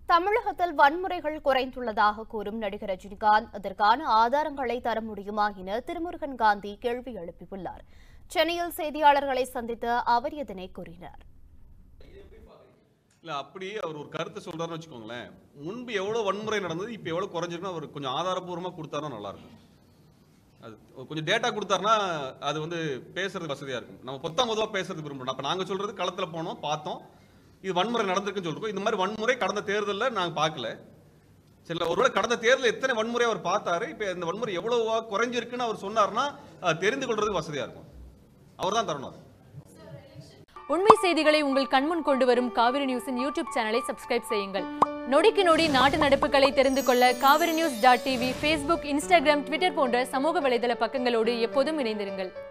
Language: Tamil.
தமிழகத்தில் வன்முறைகள் குறைந்துள்ளதாக கூறும் நடிகர் ரஜினிகாந்த் அதற்கான ஆதாரங்களை தர முடியுமா என திருமுருகன் காந்தி கேள்வி எழுப்பியுள்ளார் சென்னையில் செய்தியாளர்களை சந்தித்த அவர் இதனை கூறினார் இல்ல அப்படி அவர் ஒரு கருத்தை சொல்றாருன்னு வச்சுக்கோங்களேன் முன்பு எவ்வளவு வன்முறை நடந்தது இப்போ எவ்வளவு குறைஞ்சிருக்குன்னு அவர் கொஞ்சம் ஆதாரபூர்வமா கொடுத்தாருன்னா நல்லா இருக்கும் அது கொஞ்சம் டேட்டா கொடுத்தாருன்னா அது வந்து பேசுறது வசதியா இருக்கும் நம்ம பொத்தாம் பொதுவாக பேசுறது விரும்புறோம் அப்ப நாங்க சொல்றது களத்துல போனோம் பார்த்தோம் இது வன்முறை நடந்திருக்குன்னு சொல்றோம் இந்த மாதிரி வன்முறை கடந்த தேர்தலில் நாங்க பார்க்கல சரி ஒருவேளை கடந்த தேர்தலில் எத்தனை வன்முறை அவர் பார்த்தாரு இப்போ இந்த வன்முறை எவ்வளவு குறைஞ்சிருக்குன்னு அவர் சொன்னார்னா அது தெரிந்து கொள்றதுக்கு வசதியா இருக்கும் அவர் தான் தரணும் அது. உண்மை செய்திகளை உங்கள் கண்முன் கொண்டு வரும் காவிரி நியூஸின் யூடியூப் சேனலை சப்ஸ்கிரைப் செய்யுங்கள் நொடிக்கு நொடி நாட்டு நடப்புகளை தெரிந்து கொள்ள Kaveri news dot TV Facebook Instagram Twitter போன்ற சமூக வலைதள பக்கங்களோடு எப்போதும் இணைந்திருங்கள்